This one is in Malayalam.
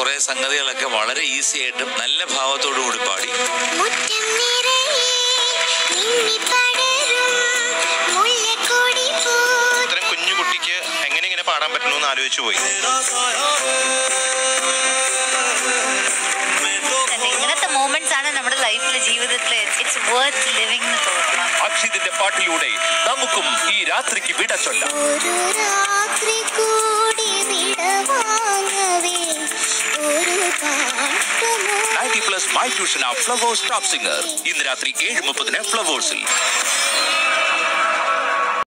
കുറെ സംഗതികളൊക്കെ വളരെ ഈസി ആയിട്ടും നല്ല ഭാവത്തോടു കൂടി പാടി മുറ്റം നിറയെ മിന്നിപ്പടരും മുല്ലക്കൊടി പോ ഇത്രയും കുഞ്ഞു കുട്ടിക്ക് എങ്ങനെ ഇങ്ങനെ പാടാൻ പറ്റുന്നു ആലോചിച്ചു പോയി അതെ, ഇങ്ങനത്തെ മൂമെന്റ്സ് ആണ് നമ്മുടെ ലൈഫിലെ ജീവിതത്തിൽ ഇറ്റ്സ് വർത്ത് ലിവിംഗ് എന്ന് തോന്നുന്നു അക്ഷിതിന്റെ പാട്ടിലൂടെ നമുക്കും ഈ രാത്രിക്ക് വിട ചൊല്ലാം ഒരു രാത്രി കൂടി വിടവാങ്ങവേ ഒരു പാട്ടുമോ നയൻറ്റി പ്ലസ് മൈ ട്യൂഷൻ ആ ഫ്ലവേഴ്സ് ടോപ്പ് സിംഗർ ഇന്ന് രാത്രി ഏഴ് മുപ്പതിന് ഫ്ലവേഴ്സിൽ